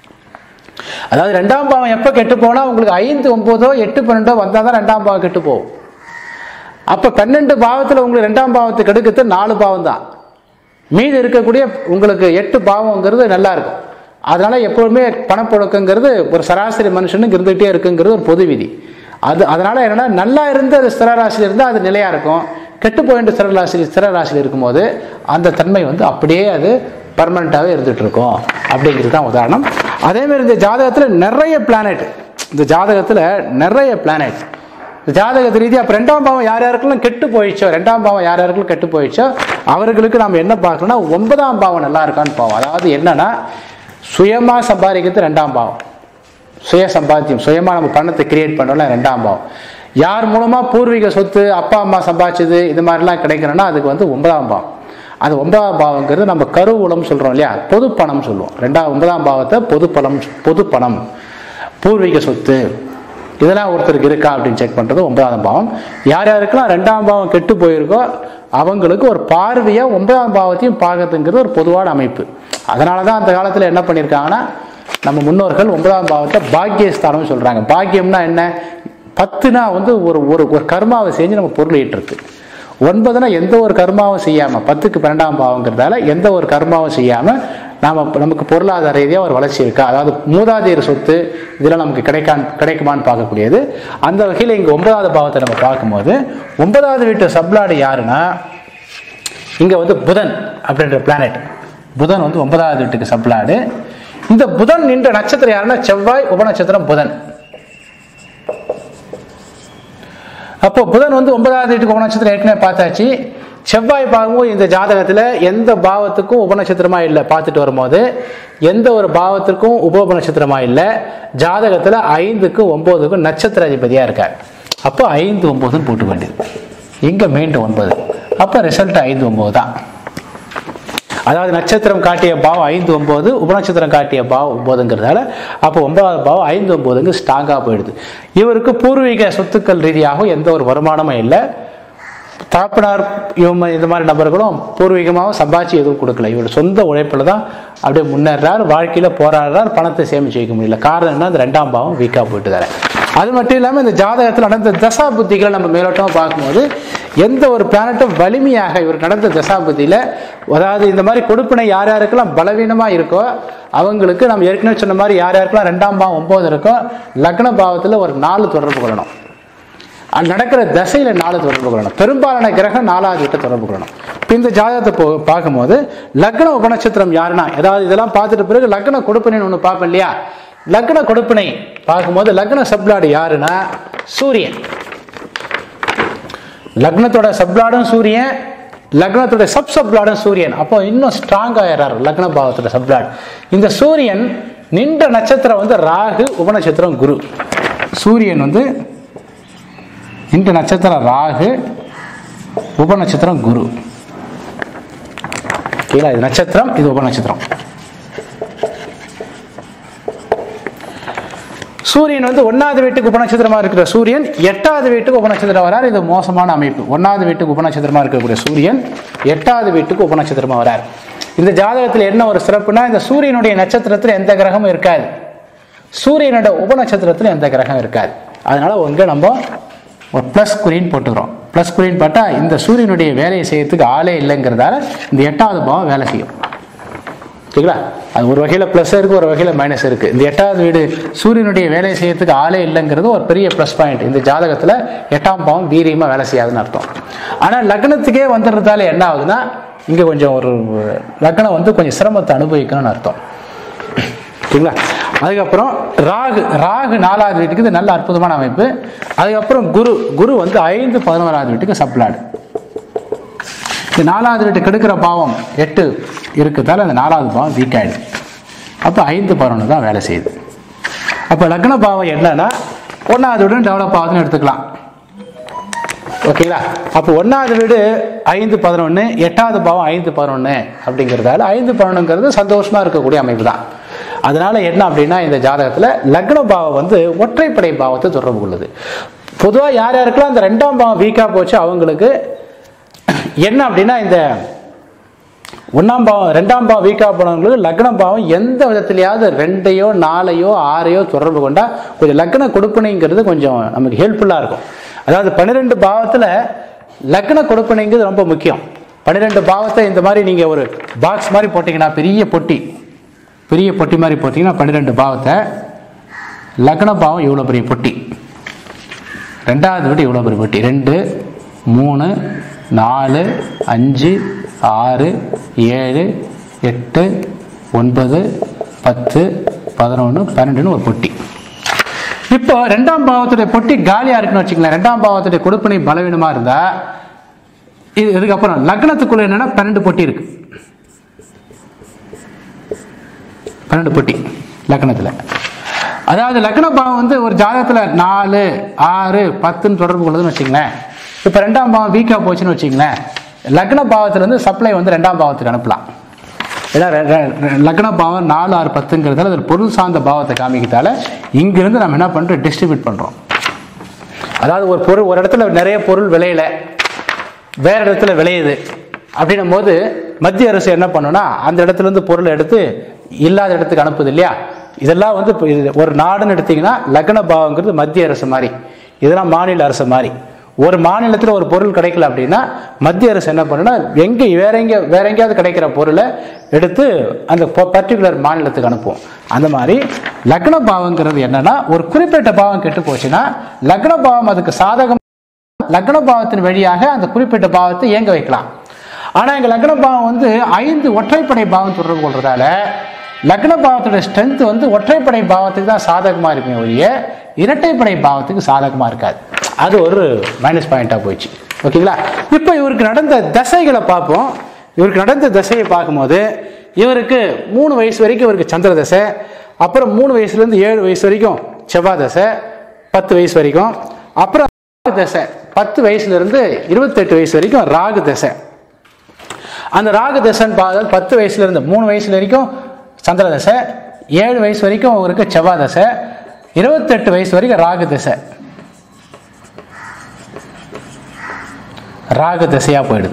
அதாவது ரெண்டாம் பாவம் எப்போ கெட்டு போனா உங்களுக்கு ஐந்து ஒன்பதோ எட்டு பன்னெண்டோ வந்தால் தான் ரெண்டாம் பாவம் கெட்டு போகும் அப்போ பன்னெண்டு பாவத்தில் உங்களுக்கு ரெண்டாம் பாவத்துக்கு எடுக்கிறது நாலு பாவம் தான் மீதி இருக்கக்கூடிய உங்களுக்கு எட்டு பாவங்கிறது நல்லா இருக்கும் அதனால எப்பொழுதுமே பணப்புழக்கங்கிறது ஒரு சராசரி மனுஷனுக்கு இருந்துகிட்டே இருக்குங்கிறது ஒரு பொது விதி அது அதனால என்னன்னா நல்லா இருந்து அது ஸ்திரராசியில் இருந்தால் அது நிலையா இருக்கும் கெட்டு போயிட்டு ஸ்திரராசி ஸ்திரராசியில் இருக்கும்போது அந்த தன்மை வந்து அப்படியே அது பர்மனண்ட்டாகவே இருந்துட்டு இருக்கும் அப்படிங்கிறது தான் உதாரணம் அதே மாதிரி இந்த ஜாதகத்தில் நிறைய பிளானட் இந்த ஜாதகத்தில் நிறைய பிளானட் ஜாதகத்து ரீதியாக அப்போ ரெண்டாம் பாவம் யார் யாருக்கெல்லாம் கெட்டு போயிடுச்சோ ரெண்டாம் பாவம் யார் யாருக்கெல்லாம் கெட்டு போயிடுச்சோ அவர்களுக்கு நாம் என்ன பார்க்கணும்னா ஒன்பதாம் பாவம் நல்லா இருக்கான்னு பாவம் அதாவது என்னன்னா சுயமாக சம்பாதிக்கிறது ரெண்டாம் பாவம் சுய சம்பாத்தியம் சுயமாக நம்ம பணத்தை கிரியேட் பண்ணோம்ல ரெண்டாம் பாவம் யார் மூலமாக பூர்வீக சொத்து அப்பா அம்மா சம்பாதிச்சது இது மாதிரிலாம் கிடைக்கணும்னா அதுக்கு வந்து ஒன்பதாம் பாவம் அது ஒன்பதாம் பாவங்கிறது நம்ம கருவூலம் சொல்கிறோம் இல்லையா பொது பணம் சொல்லுவோம் ரெண்டாம் ஒன்பதாம் பாவத்தை பொது பணம் பொது பணம் பூர்வீக சொத்து இதெல்லாம் ஒருத்தருக்கு இருக்கா அப்படின்னு செக் பண்ணுறது ஒன்பதாம் பாவம் யார் யாருக்கெல்லாம் ரெண்டாம் பாவம் கெட்டு போயிருக்கோ அவங்களுக்கு ஒரு பார்வையாக ஒன்பதாம் பாவத்தையும் பார்க்கறதுங்கிறது ஒரு பொதுவான அமைப்பு அதனால தான் அந்த காலத்தில் என்ன பண்ணியிருக்காங்கன்னா நம்ம முன்னோர்கள் ஒன்பதாம் பாவத்தை பாக்கியஸ்தானம்னு சொல்கிறாங்க பாக்கியம்னா என்ன பத்துனா வந்து ஒரு ஒரு ஒரு கர்மாவை செஞ்சு நம்ம பொருள் ஈட்டுருக்கு ஒன்பதுனா எந்த ஒரு கர்மாவும் செய்யாமல் பத்துக்கு பன்னெண்டாம் பாவங்கிறதால எந்த ஒரு கர்மாவும் செய்யாமல் நாம நமக்கு பொருளாதார ரீதியாக ஒரு வளர்ச்சி இருக்கா அதாவது மூதாதையர் சொத்து இதெல்லாம் நமக்கு கிடைக்கான் கிடைக்குமான்னு பார்க்கக்கூடியது அந்த வகையில் இங்கே ஒன்பதாவது பாவத்தை நம்ம பார்க்கும்போது ஒன்பதாவது வீட்டு சப்ளாடு யாருன்னா இங்க வந்து புதன் அப்படின்ற பிளானட் புதன் வந்து ஒன்பதாவது வீட்டுக்கு சப்ளாடு இந்த புதன் நின்ற நட்சத்திரம் யாருன்னா செவ்வாய் உபநட்சத்திரம் புதன் அப்போ புதன் வந்து ஒன்பதாவது வீட்டுக்கு உபநட்சத்திரம் ஏற்கனவே பார்த்தாச்சு செவ்வாய் பார்க்கும்போது இந்த ஜாதகத்தில் எந்த பாவத்துக்கும் உபநட்சத்திரமா இல்லை பார்த்துட்டு வரும்போது எந்த ஒரு பாவத்திற்கும் உப உபநட்சத்திரமா இல்லை ஜாதகத்தில் ஐந்துக்கும் ஒன்பதுக்கும் நட்சத்திர அதிபதியா இருக்கார் அப்போ ஐந்து ஒன்பதுன்னு போட்டு வேண்டியது இங்க மீண்டும் ஒன்பது அப்போ ரிசல்ட் ஐந்து ஒன்பது தான் அதாவது நட்சத்திரம் காட்டிய பாவம் ஐந்து ஒன்பது உபநட்சத்திரம் காட்டிய பாவம் ஒன்பதுங்கிறதால அப்போ ஒன்பதாவது பாவம் ஐந்து ஒன்பதுங்க ஸ்ட்ராங்காக போயிடுது இவருக்கு பூர்வீக சொத்துக்கள் ரீதியாகவும் எந்த ஒரு வருமானமும் இல்லை தாப்பனார் இவங்க இந்த மாதிரி நபர்களும் பூர்வீகமாகவும் சம்பாதிச்சு எதுவும் கொடுக்கல இவர் சொந்த உழைப்பில் தான் அப்படியே முன்னேறார் வாழ்க்கையில் போராடுறார் பணத்தை சேமிச்சு வைக்க முடியல காரணம் என்ன அந்த ரெண்டாம் பாவம் வீக்காக போயிட்டு தரேன் அது மட்டும் இல்லாமல் இந்த ஜாதகத்தில் நடந்த தசா புத்திகளை நம்ம மேலோட்டமாக பார்க்கும்போது எந்த ஒரு பிளானட்டும் வலிமையாக இவர் நடந்த தசா புத்தியில் அதாவது இந்த மாதிரி கொடுப்பினை யார் யாருக்கெல்லாம் பலவீனமாக இருக்கோ அவங்களுக்கு நம்ம ஏற்கனவே சொன்ன மாதிரி யார் யாருக்கெல்லாம் ரெண்டாம் பாவம் ஒன்பது இருக்கோ லக்ன பாவத்தில் ஒரு நாலு தொடர்பு கொள்ளணும் அது நடக்கிற தசையில நாலு தொடர்பு கொள்ளணும் பெரும்பாலான கிரகம் நாலாவது வீட்டை தொடர்பு கொள்ளணும் இப்போ இந்த ஜாதகத்தை போ பார்க்கும்போது லக்ன உபநட்சத்திரம் யாருன்னா ஏதாவது இதெல்லாம் பார்த்துட்டு பிறகு லக்ன கொடுப்பினைன்னு ஒன்று பார்ப்போம் இல்லையா லக்ன கொடுப்பினை பார்க்கும்போது லக்ன சப்ளாடு யாருன்னா சூரியன் லக்னத்தோட சப்ளாடும் சூரியன் லக்னத்தோட சப் சப்ளாடும் சூரியன் அப்போ இன்னும் ஸ்ட்ராங் ஆயிடுறாரு லக்ன பாவத்தோட சப்ளாட் இந்த சூரியன் நின்ற நட்சத்திரம் வந்து ராகு உபநட்சத்திரம் குரு சூரியன் வந்து இந்த நட்சத்திரம் ராகு உபநட்சத்திரம் குரு ஓகேங்களா இது நட்சத்திரம் இது உபநட்சத்திரம் சூரியன் வந்து ஒன்னாவது வீட்டுக்கு உபநட்சத்திரமா இருக்கிற சூரியன் எட்டாவது வீட்டுக்கு உபநட்சத்திரம் வரார் இது மோசமான அமைப்பு ஒன்னாவது வீட்டுக்கு உபநட்சத்திரமா இருக்கக்கூடிய சூரியன் எட்டாவது வீட்டுக்கு உபநட்சத்திரமா வரார் இந்த ஜாதகத்தில் என்ன ஒரு சிறப்புனா இந்த சூரியனுடைய நட்சத்திரத்தில் எந்த கிரகமும் இருக்காது சூரியனோட உபநட்சத்திரத்தில் எந்த கிரகம் இருக்காது அதனால உங்க நம்ம ஒரு ப்ளஸ் குறின்னு போட்டுக்கிறோம் ப்ளஸ் குறின்னு பார்த்தா இந்த சூரியனுடைய வேலையை செய்யறதுக்கு ஆளே இல்லைங்கிறதால இந்த எட்டாவது பாவம் வேலை செய்யும் சரிங்களா அது ஒரு வகையில் ப்ளஸ் இருக்கு ஒரு வகையில் மைனஸ் இருக்கு இந்த எட்டாவது வீடு சூரியனுடைய வேலையை செய்யறதுக்கு ஆளே இல்லைங்கிறது ஒரு பெரிய ப்ளஸ் பாயிண்ட் இந்த ஜாதகத்தில் எட்டாம் பாவம் வீரியமாக வேலை செய்யாதுன்னு அர்த்தம் ஆனால் லக்னத்துக்கே வந்துடுறதால என்ன ஆகுதுன்னா இங்கே கொஞ்சம் ஒரு லக்னம் வந்து கொஞ்சம் சிரமத்தை அனுபவிக்கணும்னு அர்த்தம் சரிங்களா அதுக்கப்புறம் ராகு ராகு நாலாவது வீட்டுக்கு இது நல்ல அற்புதமான அமைப்பு அதுக்கப்புறம் குரு குரு வந்து ஐந்து பதினோராவது வீட்டுக்கு சப்ளாடு இந்த நாலாவது வீட்டு கெடுக்கிற பாவம் எட்டு இருக்கிறதால அந்த நாலாவது பாவம் வீக் ஆயிடுது அப்போ ஐந்து பதினொன்று தான் வேலை செய்யுது அப்போ லக்ன பாவம் என்னன்னா ஒன்றாவது வீடு டெவலப் ஆகுதுன்னு எடுத்துக்கலாம் ஓகேங்களா அப்போ ஒன்றாவது வீடு ஐந்து பதினொன்று எட்டாவது பாவம் ஐந்து பதினொன்று அப்படிங்கிறதால ஐந்து பதினொன்றுங்கிறது சந்தோஷமா இருக்கக்கூடிய அமைப்பு தான் அதனால என்ன அப்படின்னா இந்த ஜாதகத்தில் லக்ன பாவம் வந்து ஒற்றைப்படை பாவத்தை தொடர்பு கொள்ளுது பொதுவாக யார் யாருக்கெல்லாம் அந்த ரெண்டாம் பாவம் வீக்காக போச்சு அவங்களுக்கு என்ன அப்படின்னா இந்த ஒன்றாம் பாவம் ரெண்டாம் பாவம் வீக்காக போனவங்களுக்கு லக்னம் பாவம் எந்த விதத்திலையாவது ரெண்டையோ நாலையோ ஆறையோ தொடர்பு கொண்டா கொஞ்சம் லக்ன கொடுப்பனைங்கிறது கொஞ்சம் நமக்கு ஹெல்ப்ஃபுல்லாக இருக்கும் அதாவது பன்னிரெண்டு பாவத்தில் லக்ன கொடுப்பனைங்கிறது ரொம்ப முக்கியம் பன்னிரெண்டு பாவத்தை இந்த மாதிரி நீங்கள் ஒரு பாக்ஸ் மாதிரி போட்டிங்கன்னா பெரிய பொட்டி பெரிய பொட்டி மாதிரி போட்டிங்கன்னா பன்னிரெண்டு பாவத்தை லக்ன பாவம் இவ்வளோ பெரிய பொட்டி ரெண்டாவது வீடு இவ்வளோ பெரிய பொட்டி ரெண்டு மூணு நாலு அஞ்சு ஆறு ஏழு எட்டு ஒன்பது பத்து பதினொன்று பன்னெண்டுன்னு ஒரு பொட்டி இப்போ ரெண்டாம் பாவத்துடைய பொட்டி காலியா இருக்குன்னு வச்சுங்களேன் ரெண்டாம் பாவத்துடைய கொடுப்பினை பலவீனமா இருந்தா இது இதுக்கப்புறம் லக்னத்துக்குள்ள என்னன்னா பன்னெண்டு பொட்டி இருக்கு பன்னெண்டு பொட்டி லக்னத்துல அதாவது லக்ன பாவம் வந்து ஒரு ஜாதகத்துல நாலு ஆறு பத்துன்னு தொடர்பு கொள்ளுதுன்னு வச்சுங்களேன் இப்போ ரெண்டாம் பாவம் வீக்காக போச்சுன்னு வச்சுங்களேன் லக்ன பாவத்துல இருந்து சப்ளை வந்து ரெண்டாம் பாவத்துக்கு அனுப்பலாம் ஏன்னா ரெ- ரெ- ரெ- லக்ன பாவம் நாலு ஆறு பத்துங்கிறதால அது பொருள் சார்ந்த பாவத்தை காமிக்கிறதால இங்கிருந்து நம்ம என்ன பண்ணுறோம் டிஸ்ட்ரிபியூட் பண்ணுறோம் அதாவது ஒரு பொருள் ஒரு இடத்துல நிறைய பொருள் விளையல வேற இடத்துல விளையுது அப்படின்னும் போது மத்திய அரசு என்ன பண்ணுன்னா அந்த இடத்துல இருந்து பொருளை எடுத்து இல்லாத இடத்துக்கு அனுப்புது இல்லையா இதெல்லாம் வந்து இப்போ இது ஒரு நாடுன்னு எடுத்தீங்கன்னா லக்ன பாவங்கிறது மத்திய அரசு மாதிரி இதெல்லாம் மாநில அரசு மாதிரி ஒரு மாநிலத்தில் ஒரு பொருள் கிடைக்கல அப்படின்னா மத்திய அரசு என்ன பண்ணுன்னா எங்கே வேற எங்கே வேற எங்கேயாவது கிடைக்கிற பொருளை எடுத்து அந்த பர்டிகுலர் மாநிலத்துக்கு அனுப்புவோம் அந்த மாதிரி லக்ன பாவங்கிறது என்னன்னா ஒரு குறிப்பிட்ட பாவம் கெட்டு போச்சுன்னா லக்ன பாவம் அதுக்கு சாதகம் லக்ன பாவத்தின் வழியாக அந்த குறிப்பிட்ட பாவத்தை இயங்க வைக்கலாம் ஆனா இங்க லக்ன பாவம் வந்து ஐந்து ஒற்றைப்படை பாவம் தொடர்பு கொள்றதால லக்ன பாவத்தோட ஸ்ட்ரென்த் வந்து ஒற்றைப்படை பாவத்துக்கு தான் சாதகமா இருக்குமே ஒழிய இரட்டைப்படை பாவத்துக்கு சாதகமா இருக்காது அது ஒரு மைனஸ் பாயிண்டா போயிடுச்சு ஓகேங்களா இப்போ இவருக்கு நடந்த தசைகளை பார்ப்போம் இவருக்கு நடந்த தசையை பார்க்கும்போது இவருக்கு மூணு வயசு வரைக்கும் இவருக்கு சந்திர தசை அப்புறம் மூணு வயசுல இருந்து ஏழு வயசு வரைக்கும் செவ்வாய் தசை பத்து வயசு வரைக்கும் அப்புறம் ராகு தசை பத்து வயசுல இருந்து இருபத்தெட்டு வயசு வரைக்கும் ராகு தசை அந்த ராகு தசைன்னு பார்த்தா பத்து வயசுல இருந்து மூணு வயசுல வரைக்கும் சந்திர தசை ஏழு வயசு வரைக்கும் அவருக்கு செவ்வாய் தசை இருபத்தெட்டு வயசு வரைக்கும் ராகு தசை ராகு தசையா போயிடுது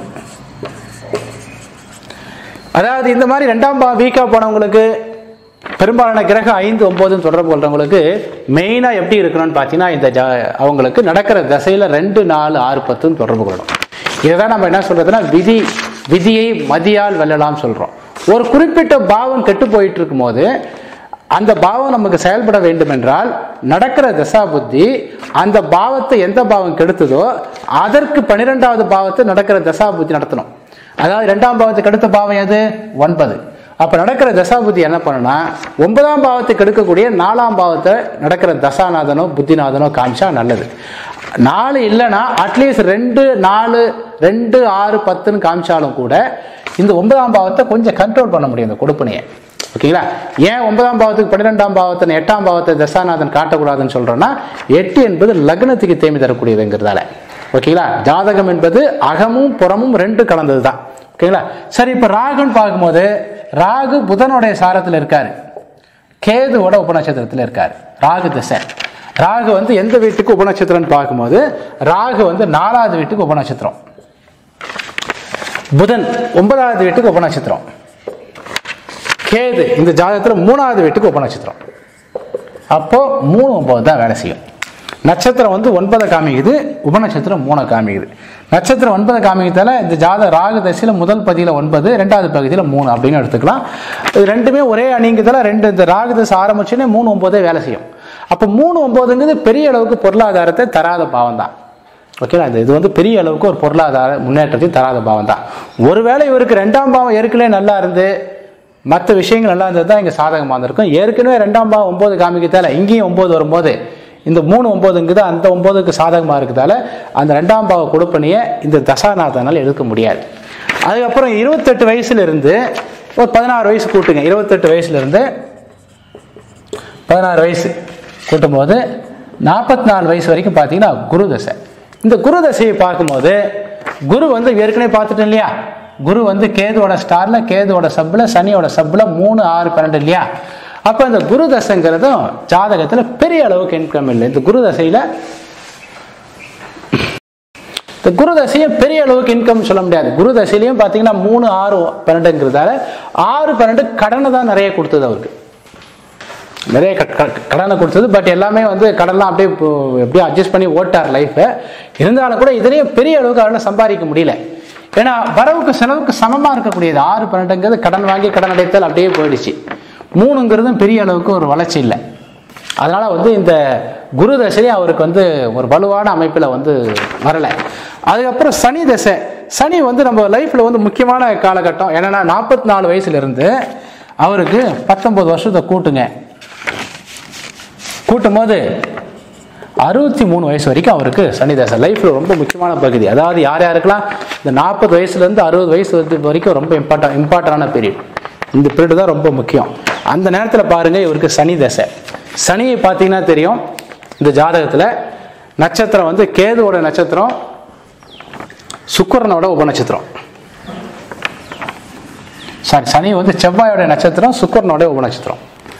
அதாவது இந்த மாதிரி ரெண்டாம் பா வீக்காக போனவங்களுக்கு பெரும்பாலான கிரகம் ஐந்து ஒன்பதுன்னு தொடர்பு கொள்றவங்களுக்கு மெயினாக எப்படி இருக்கணும்னு பார்த்தீங்கன்னா இந்த ஜா அவங்களுக்கு நடக்கிற தசையில் ரெண்டு நாலு ஆறு பத்துன்னு தொடர்பு கொள்ளணும் இதை தான் நம்ம என்ன சொல்றதுன்னா விதி விதியை மதியால் வெல்லலாம் சொல்றோம் ஒரு குறிப்பிட்ட பாவம் கெட்டு போயிட்டு இருக்கும்போது அந்த பாவம் நமக்கு செயல்பட வேண்டும் என்றால் நடக்கிற தசா புத்தி அந்த பாவத்தை எந்த பாவம் கெடுத்ததோ அதற்கு பன்னிரெண்டாவது பாவத்தை நடக்கிற தசா புத்தி நடத்தணும் அதாவது ரெண்டாம் பாவத்துக்கு அடுத்த பாவம் எது ஒன்பது அப்ப நடக்கிற தசாபுத்தி என்ன பண்ணுனா ஒன்பதாம் பாவத்துக்கு எடுக்கக்கூடிய நாலாம் பாவத்தை நடக்கிற தசாநாதனோ புத்திநாதனோ காமிச்சா நல்லது நாலு இல்லைன்னா அட்லீஸ்ட் ரெண்டு நாலு ரெண்டு ஆறு பத்துன்னு காமிச்சாலும் கூட இந்த ஒன்பதாம் பாவத்தை கொஞ்சம் கண்ட்ரோல் பண்ண முடியும் இந்த கொடுப்பனையை ஓகேங்களா ஏன் ஒன்பதாம் பாவத்துக்கு பன்னிரெண்டாம் பாவத்தை எட்டாம் பாவத்தை தசாநாதன் காட்டக்கூடாதுன்னு சொல்றோம்னா எட்டு என்பது லக்னத்துக்கு தேமி தரக்கூடியதுங்கிறதால ஓகேங்களா ஜாதகம் என்பது அகமும் புறமும் ரெண்டு கலந்தது தான் ஓகேங்களா சரி இப்போ ராகுன்னு பார்க்கும்போது ராகு புதனுடைய சாரத்தில் இருக்காரு கேதுவோட உபநட்சத்திரத்தில் இருக்காரு ராகு திசை ராகு வந்து எந்த வீட்டுக்கு உபநட்சத்திரம்னு பார்க்கும்போது ராகு வந்து நாலாவது வீட்டுக்கு உபநட்சத்திரம் புதன் ஒன்பதாவது வீட்டுக்கு உபநட்சத்திரம் கேது இந்த ஜாதகத்தில் மூணாவது வீட்டுக்கு உபநட்சத்திரம் அப்போ மூணு ஒன்பது தான் வேலை செய்யும் நட்சத்திரம் வந்து ஒன்பதை காமிக்குது உபநட்சத்திரம் மூணை காமிக்குது நட்சத்திரம் ஒன்பதை காமிக்கிறதால இந்த ஜாத ராகு தசையில் முதல் பகுதியில் ஒன்பது ரெண்டாவது பகுதியில் மூணு அப்படின்னு எடுத்துக்கலாம் இது ரெண்டுமே ஒரே அணிங்கிறதால ரெண்டு இந்த ராகு தசை ஆரம்பிச்சுன்னே மூணு ஒன்பதே வேலை செய்யும் அப்போ மூணு ஒன்பதுங்கிறது பெரிய அளவுக்கு பொருளாதாரத்தை தராத பாவம் தான் ஓகேங்களா இது இது வந்து பெரிய அளவுக்கு ஒரு பொருளாதார முன்னேற்றத்தையும் தராத பாவம் தான் ஒருவேளை இவருக்கு ரெண்டாம் பாவம் ஏற்கனவே நல்லா இருந்து மற்ற விஷயங்கள் நல்லா இருந்தது தான் இங்கே சாதகமாக இருந்திருக்கும் ஏற்கனவே ரெண்டாம் பாவம் ஒன்பது காமிக்கத்தால இங்கேயும் ஒன்பது வரும்போது இந்த மூணு ஒன்பதுங்குது அந்த ஒன்பதுக்கு சாதகமாக இருக்கிறதால அந்த ரெண்டாம் பாவ கொடுப்பனையை இந்த தசாநாதனால் எடுக்க முடியாது அதுக்கப்புறம் இருபத்தெட்டு வயசுல இருந்து ஒரு பதினாறு வயசு கூட்டுங்க இருபத்தெட்டு வயசுல இருந்து பதினாறு வயசு கூட்டும்போது நாற்பத்தி நாலு வயசு வரைக்கும் பார்த்தீங்கன்னா குரு தசை இந்த குரு தசையை பார்க்கும்போது குரு வந்து ஏற்கனவே பார்த்துட்டோம் இல்லையா குரு வந்து கேதுவோட ஸ்டார்ல கேதுவோட சப்ல சனியோட சப்ல மூணு ஆறு பன்னெண்டு இல்லையா அப்போ இந்த குரு தசைங்கிறதும் ஜாதகத்தில் பெரிய அளவுக்கு இன்கம் இல்லை இந்த குரு தசையில் இந்த குரு தசையும் பெரிய அளவுக்கு இன்கம் சொல்ல முடியாது குரு தசையிலையும் பார்த்தீங்கன்னா மூணு ஆறு பன்னெண்டுங்கிறதால ஆறு பன்னெண்டு கடனை தான் நிறைய கொடுத்தது அவருக்கு நிறைய க- க- கடனை கொடுத்தது பட் எல்லாமே வந்து கடன்லாம் அப்படியே இப்போ எப்படியும் அட்ஜஸ்ட் பண்ணி ஓட்டார் லைஃப்பை இருந்தாலும் கூட இதுலேயும் பெரிய அளவுக்கு அவரால் சம்பாதிக்க முடியல ஏன்னா வரவுக்கு செலவுக்கு சமமாக இருக்கக்கூடியது ஆறு பன்னெண்டுங்கிறது கடன் வாங்கி கடன் அடைத்தல் அப்படியே போயிடுச்சு மூணுங்கிறதும் பெரிய அளவுக்கு ஒரு வளர்ச்சி இல்லை அதனால வந்து இந்த குரு தசையே அவருக்கு வந்து ஒரு வலுவான அமைப்பில் வந்து வரலை அதுக்கப்புறம் சனி தசை சனி வந்து நம்ம லைஃப்பில் வந்து முக்கியமான காலகட்டம் என்னன்னா நாற்பத்தி நாலு வயசுலேருந்து அவருக்கு பத்தொன்பது வருஷத்தை கூட்டுங்க கூட்டும் போது அறுபத்தி மூணு வயசு வரைக்கும் அவருக்கு சனி தசை லைஃப்பில் ரொம்ப முக்கியமான பகுதி அதாவது யார் யாருக்கெல்லாம் இந்த நாற்பது வயசுலேருந்து அறுபது வயசு வந்து வரைக்கும் ரொம்ப இம்பார்ட்டன் இம்பார்ட்டண்டான பீரியட் இந்த பீரியட் தான் ரொம்ப முக்கியம் அந்த நேரத்தில் பாருங்க இவருக்கு சனி தசை சனியை பார்த்தீங்கன்னா தெரியும் இந்த ஜாதகத்தில் நட்சத்திரம் வந்து கேதுவோட நட்சத்திரம் சுக்கிரனோட உபநட்சத்திரம் சாரி சனி வந்து செவ்வாயோட நட்சத்திரம் சுக்கிரனோட உபநட்சத்திரம்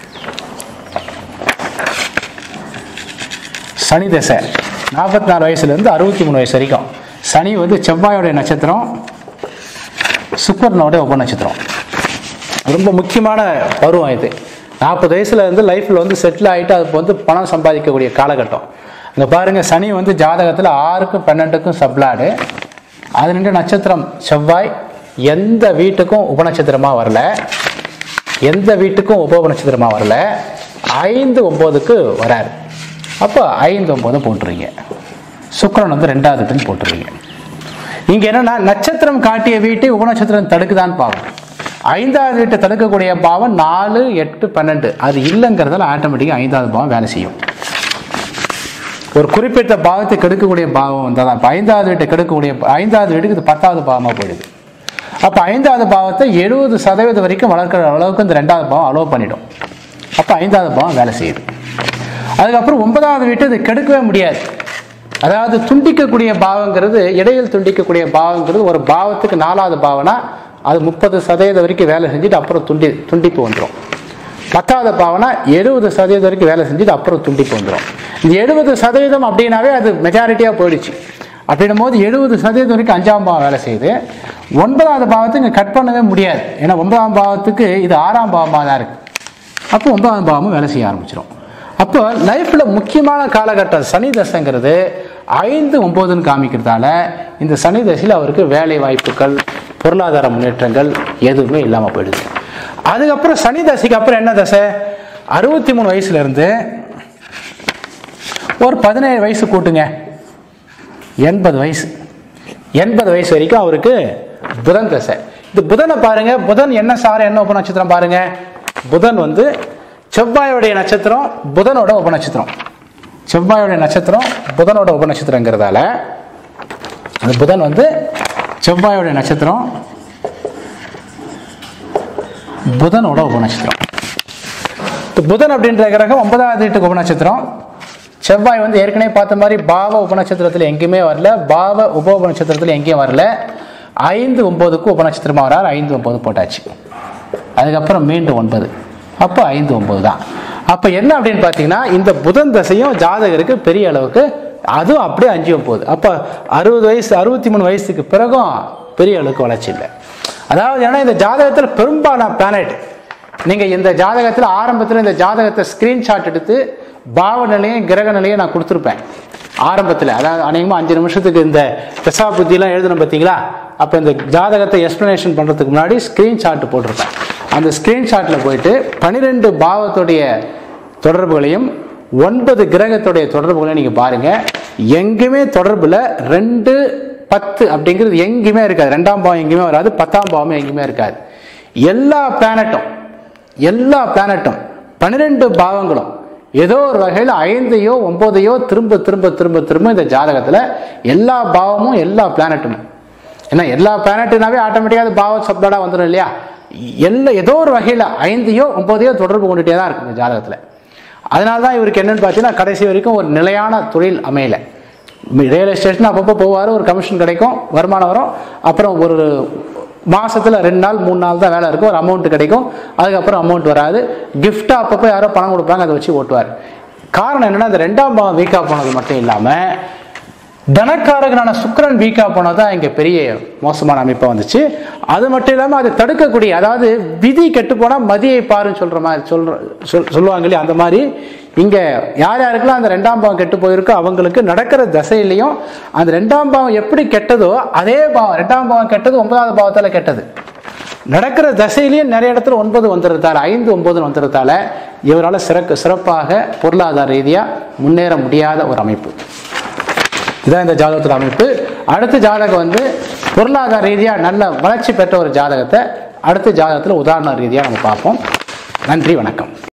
சனி தசை நாற்பத்தி நாலு வயசுலேருந்து அறுபத்தி மூணு வயசு வரைக்கும் சனி வந்து செவ்வாயோட நட்சத்திரம் சுக்கரனோட உபநட்சத்திரம் ரொம்ப முக்கியமான பருவம் இது நாற்பது வயசுல இருந்து லைஃப்பில் வந்து செட்டில் ஆகிட்டு அதுக்கு வந்து பணம் சம்பாதிக்கக்கூடிய காலகட்டம் இங்கே பாருங்கள் சனி வந்து ஜாதகத்தில் ஆறுக்கும் பன்னெண்டுக்கும் சப்ளாடு அது நின்று நட்சத்திரம் செவ்வாய் எந்த வீட்டுக்கும் உபநட்சத்திரமாக வரல எந்த வீட்டுக்கும் உப நட்சத்திரமாக வரல ஐந்து ஒம்போதுக்கு வராரு அப்போ ஐந்து ஒம்பது போட்டுருங்க சுக்கிரன் வந்து ரெண்டாவது வீட்டுன்னு போட்டுருங்க இங்கே என்னன்னா நட்சத்திரம் காட்டிய வீட்டை உபநட்சத்திரம் தடுக்குதான்னு பாவம் ஐந்தாவது வீட்டை தடுக்கக்கூடிய பாவம் நாலு எட்டு பன்னெண்டு அது இல்லைங்கிறதால ஆட்டோமேட்டிக்காக ஐந்தாவது பாவம் வேலை செய்யும் ஒரு குறிப்பிட்ட பாவத்தை கெடுக்கக்கூடிய பாவம் வந்தால் தான் இப்போ ஐந்தாவது வீட்டை கெடுக்கக்கூடிய ஐந்தாவது வீட்டுக்கு இது பத்தாவது பாவமாக போயிடுது அப்போ ஐந்தாவது பாவத்தை எழுபது சதவீதம் வரைக்கும் வளர்க்குற அளவுக்கு இந்த ரெண்டாவது பாவம் அலோவ் பண்ணிடும் அப்போ ஐந்தாவது பாவம் வேலை செய்யுது அதுக்கப்புறம் ஒன்பதாவது வீட்டை இது கெடுக்கவே முடியாது அதாவது துண்டிக்கக்கூடிய பாவங்கிறது இடையில் துண்டிக்கக்கூடிய பாவங்கிறது ஒரு பாவத்துக்கு நாலாவது பாவனா அது முப்பது சதவீதம் வரைக்கும் வேலை செஞ்சுட்டு அப்புறம் துண்டி துண்டிப்பு வந்துடும் பத்தாவது பாவனா எழுபது சதவீதம் வரைக்கும் வேலை செஞ்சுட்டு அப்புறம் துண்டிப்பு வந்துடும் இந்த எழுபது சதவீதம் அப்படின்னாவே அது மெஜாரிட்டியாக போயிடுச்சு அப்படின்னும் போது எழுபது சதவீதம் வரைக்கும் அஞ்சாம் பாவம் வேலை செய்யுது ஒன்பதாவது பாவத்தை இங்கே கட் பண்ணவே முடியாது ஏன்னா ஒன்பதாம் பாவத்துக்கு இது ஆறாம் பாவமாக தான் இருக்குது அப்போ ஒன்பதாம் பாவமும் வேலை செய்ய ஆரம்பிச்சிடும் அப்போ லைஃப்பில் முக்கியமான காலகட்டம் சனி தசைங்கிறது ஐந்து ஒம்போதுன்னு காமிக்கிறதால இந்த சனி தசையில் அவருக்கு வேலை வாய்ப்புகள் பொருளாதார முன்னேற்றங்கள் எதுவுமே இல்லாமல் போயிடுது அதுக்கப்புறம் சனி தசைக்கு அப்புறம் என்ன தசை அறுபத்தி மூணு வயசுலேருந்து ஒரு பதினேழு வயசு கூட்டுங்க எண்பது வயசு எண்பது வயசு வரைக்கும் அவருக்கு புதன் தசை இந்த புதனை பாருங்க புதன் என்ன சார என்ன உப நட்சத்திரம் பாருங்க புதன் வந்து செவ்வாயோடைய நட்சத்திரம் புதனோட உப நட்சத்திரம் செவ்வாயோடைய நட்சத்திரம் புதனோட உப நட்சத்திரங்கிறதால அந்த புதன் வந்து செவ்வாயோடைய நட்சத்திரம் புதனோட உப நட்சத்திரம் இந்த புதன் அப்படின்ற கிரகம் ஒன்பதாவது வீட்டுக்கு உப நட்சத்திரம் செவ்வாய் வந்து ஏற்கனவே பார்த்த மாதிரி பாவ உபநட்சத்திரத்தில் எங்கேயுமே வரல பாவ உப உபநட்சத்திரத்தில் எங்கேயும் வரல ஐந்து ஒன்பதுக்கு உபநட்சத்திரமாக வரார் ஐந்து ஒன்பது போட்டாச்சு அதுக்கப்புறம் மீண்டும் ஒன்பது அப்போ ஐந்து ஒன்பது தான் அப்போ என்ன அப்படின்னு பார்த்தீங்கன்னா இந்த புதன் தசையும் ஜாதகருக்கு பெரிய அளவுக்கு அதுவும் அப்படியே அஞ்சு ஒன்பது அப்போ அறுபது வயசு அறுபத்தி மூணு வயசுக்கு பிறகும் பெரிய அளவுக்கு வளர்ச்சி இல்லை அதாவது ஏன்னா இந்த ஜாதகத்தில் பெரும்பாலான பிளானட் நீங்கள் இந்த ஜாதகத்தில் ஆரம்பத்தில் இந்த ஜாதகத்தை ஸ்க்ரீன்ஷாட் எடுத்து பாவ நிலையும் கிரக நிலையும் நான் கொடுத்துருப்பேன் ஆரம்பத்தில் அதாவது அநேகமாக அஞ்சு நிமிஷத்துக்கு இந்த தசா புத்திலாம் எழுதணும் பார்த்தீங்களா அப்போ இந்த ஜாதகத்தை எக்ஸ்ப்ளனேஷன் பண்ணுறதுக்கு முன்னாடி ஸ்க்ரீன்ஷாட் போட்டிருப்பேன் அந்த ஸ்க்ரீன்ஷாட்டில் போயிட்டு பன்னிரெண்டு பாவத்துடைய தொடர்புகளையும் ஒன்பது கிரகத்துடைய தொடர்புகளையும் நீங்கள் பாருங்கள் எங்கேயுமே தொடர்பில் ரெண்டு பத்து அப்படிங்கிறது எங்கேயுமே இருக்காது ரெண்டாம் பாவம் எங்கேயுமே வராது பத்தாம் பாவமும் எங்கேயுமே இருக்காது எல்லா பிளானட்டும் எல்லா பிளானட்டும் பன்னிரெண்டு பாவங்களும் ஏதோ ஒரு வகையில் ஐந்தையோ ஒன்பதையோ திரும்ப திரும்ப திரும்ப திரும்ப இந்த ஜாதகத்தில் எல்லா பாவமும் எல்லா பிளானட்டும் ஏன்னா எல்லா பிளானட்டுனாவே ஆட்டோமேட்டிக்காக அது பாவ சப்ளாடாக வந்துடும் இல்லையா எல்லா ஏதோ ஒரு வகையில் ஐந்தையோ ஒன்பதையோ தொடர்பு கொண்டுட்டே தான் இருக்கு இந்த ஜாதகத்தில் அதனால தான் இவருக்கு என்னன்னு பார்த்தீங்கன்னா கடைசி வரைக்கும் ஒரு நிலையான தொழில் அமையலை ரியல் எஸ்டேட்னு அப்பப்போ போவார் ஒரு கமிஷன் கிடைக்கும் வருமானம் வரும் அப்புறம் ஒரு மாசத்துல ரெண்டு நாள் மூணு நாள் தான் வேலை இருக்கும் ஒரு அமௌண்ட் கிடைக்கும் அதுக்கப்புறம் அமௌண்ட் வராது கிஃப்டாக அப்பப்போ யாரோ பணம் கொடுப்பாங்க அதை வச்சு ஓட்டுவார் காரணம் என்னன்னா இந்த ரெண்டாம் பாவம் வீக்காக போனது மட்டும் இல்லாமல் தனக்காரகனான சுக்கிரன் வீக்காக போனது தான் இங்கே பெரிய மோசமான அமைப்பாக வந்துச்சு அது மட்டும் இல்லாமல் அதை தடுக்கக்கூடிய அதாவது விதி கெட்டு போனால் மதியை பாருன்னு சொல்கிற மாதிரி சொல்ற சொல் சொல்லுவாங்க இல்லையா அந்த மாதிரி இங்கே யார் யாருக்கெல்லாம் அந்த ரெண்டாம் பாவம் கெட்டு போயிருக்கோ அவங்களுக்கு நடக்கிற தசையிலையும் அந்த ரெண்டாம் பாவம் எப்படி கெட்டதோ அதே பாவம் ரெண்டாம் பாவம் கெட்டது ஒன்பதாவது பாவத்தால் கெட்டது நடக்கிற தசையிலையும் நிறைய இடத்துல ஒன்பது வந்துடுறதால ஐந்து ஒன்பது வந்துடுறதால இவரால் சிறக்கு சிறப்பாக பொருளாதார ரீதியாக முன்னேற முடியாத ஒரு அமைப்பு இதான் இந்த ஜாதகத்தோட அமைப்பு அடுத்த ஜாதகம் வந்து பொருளாதார ரீதியாக நல்ல வளர்ச்சி பெற்ற ஒரு ஜாதகத்தை அடுத்த ஜாதகத்தில் உதாரண ரீதியாக நம்ம பார்ப்போம் நன்றி வணக்கம்